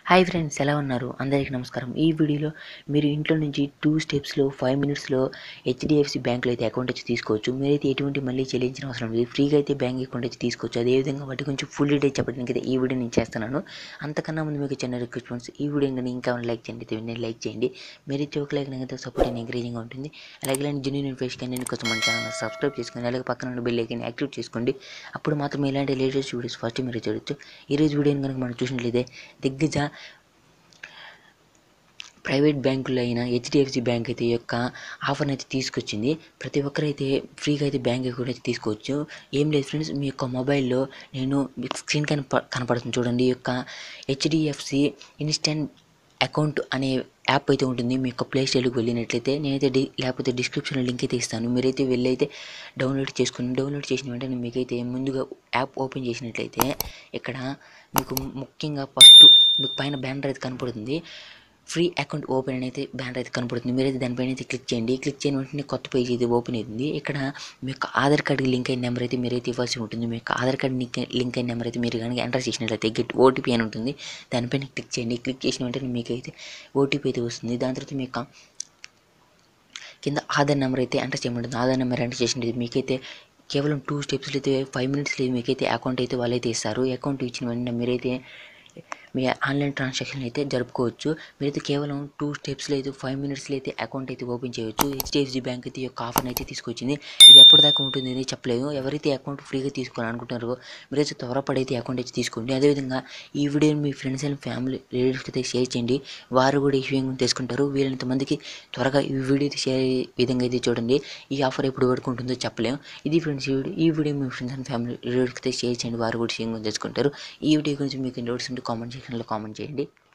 hi friends ఎలా ఉన్నారు అందరికీ నమస్కారం ఈ వీడియోలో మీరు ఇంట్లో నుంచి టూ స్టెప్స్లో ఫైవ్ మినిట్స్లో హెచ్డిఎఫ్సి బ్యాంకులో అయితే అకౌంట్ వచ్చి తీసుకోవచ్చు మీరైతే ఎటువంటి మళ్ళీ చెల్లించిన అవసరం లేదు ఫ్రీగా అయితే బ్యాంక్ అకౌంట్ వచ్చి తీసుకోవచ్చు అదేవిధంగా వాటి గురించి ఫుల్ డీటెయిల్ చెప్పడానికి అయితే ఈ వీడియో నేను చేస్తున్నాను అంతకన్నా ముందు మీకు చిన్న రిక్వెస్ట్ ఫ్రెండ్స్ ఈ వీడియో కానీ ఇంకా లైక్ చేయండి అయితే వెంటనే లైక్ చేయండి మీరైతే ఒక లైక్ అయితే సపోర్ట్ అండ్ ఎంకరేజింగ్గా ఉంటుంది అలాగే ఇలాంటి జెన్యున్ ఇన్ఫర్మేషన్ నేను కోసం మన ఛానల్ సబ్స్క్రైబ్ చేసుకొని అలాగే పక్కన ఉన్న బెల్ ఐకన్ యాక్టివేట్ చేసుకోండి అప్పుడు మాత్రం ఇలాంటి లేటెస్ట్ వీడియోస్ ఫస్ట్ మీరు చూడొచ్చు ఈ రోజు వీడియోని కనుక మనం చూసినట్లయితే దిగ్గజ ప్రైవేట్ బ్యాంకుల్లో అయినా హెచ్డిఎఫ్సి బ్యాంక్ అయితే ఈ యొక్క ఆఫర్ని అయితే తీసుకొచ్చింది ప్రతి ఒక్కరైతే ఫ్రీగా అయితే బ్యాంక్ అకౌంట్ అయితే తీసుకోవచ్చు ఏం లేదు ఫ్రెండ్స్ మీ యొక్క మొబైల్లో నేను మీకు స్క్రీన్ కనప కనపడుతుంది చూడండి ఈ యొక్క హెచ్డిఎఫ్సి ఇన్స్టెంట్ అకౌంట్ అనే యాప్ అయితే ఉంటుంది మీ యొక్క ప్లే స్టోర్కి వెళ్ళినట్లయితే నేనైతే డి లేకపోతే డిస్క్రిప్షన్లో లింక్ అయితే ఇస్తాను మీరైతే వెళ్ళైతే డౌన్లోడ్ చేసుకుని డౌన్లోడ్ చేసిన వెంటనే మీకైతే ముందుగా యాప్ ఓపెన్ చేసినట్లయితే ఇక్కడ మీకు ముఖ్యంగా ఫస్ట్ మీకు పైన బ్యానర్ అయితే కనపడుతుంది ఫ్రీ అకౌంట్ ఓపెన్ అని అయితే బ్యానర్ అయితే కనపడుతుంది మీరైతే దానిపైన అయితే క్లిక్ చేయండి క్లిక్ చేయని వెంటనే కొత్త పేజ్ అయితే ఓపెన్ అవుతుంది ఇక్కడ మీ యొక్క ఆధార్ కార్డ్కి లింక్ అయిన నెంబర్ అయితే మీరైతే ఇవ్వాల్సి ఉంటుంది మీ యొక్క ఆధార్ కార్డ్ లింక్ లింక్ అయిన నెంబర్ అయితే మీరు కనుక ఎంటర్ చేసినట్లయితే గెట్ ఓటీపీ అని ఉంటుంది దానిపైన క్లిక్ చేయండి క్లిక్ చేసిన వెంటనే మీకైతే ఓటీపీ అయితే వస్తుంది దాని తర్వాత మీ యొక్క కింద ఆధార్ నెంబర్ అయితే ఎంటర్ చేయమంటుంది ఆధార్ నెంబర్ ఎంటర్ చేసినట్టు మీకైతే కేవలం టూ స్టెప్స్లో అయితే ఫైవ్ మినిట్స్లో మీకైతే అకౌంట్ అయితే వాళ్ళైతే ఇస్తారు అకౌంట్ ఇచ్చిన వెంటనే మీరైతే మీ ఆన్లైన్ ట్రాన్సాక్షన్ అయితే జరుపుకోవచ్చు మీరైతే కేవలం టూ స్టెప్స్లో అయితే ఫైవ్ మినిట్స్లో అయితే అకౌంట్ అయితే ఓపెన్ చేయొచ్చు హెచ్డిఎఫ్సి బ్యాంక్ అయితే ఈ యొక్క ఆఫర్ని అయితే తీసుకొచ్చింది ఇది ఎప్పటిదాకా ఉంటుంది అని చెప్పలేదు ఎవరైతే అకౌంట్ ఫ్రీగా తీసుకోవాలనుకుంటున్నారో మీరైతే త్వరపడైతే అకౌంట్ అయితే తీసుకోండి అదేవిధంగా ఈ వీడియోని మీ ఫ్రెండ్స్ అండ్ ఫ్యామిలీ రిలేటివ్స్కి అయితే షేర్ చేయండి వారు కూడా ఈ విషయం తెలుసుకుంటారు వీళ్ళంత మందికి త్వరగా ఈ వీడియో అయితే షేర్ అయ్యే విధంగా అయితే చూడండి ఈ ఆఫర్ ఎప్పుడు వరకు ఉంటుందో చెప్పలేము ఇది ఫ్రెండ్స్ ఈ వీడియో ఈ వీడియో మీ ఫ్రెండ్స్ అండ్ ఫ్యామిలీ రిలేటివ్స్కి అయితే షేర్ చేయండి వారు కూడా షేర్ తెలుసుకుంటారు ఈ వీడియో గురించి మీకు నోట్స్ ఉంటే కామెంట్ సెక్షన్లో కామెంట్ చేయండి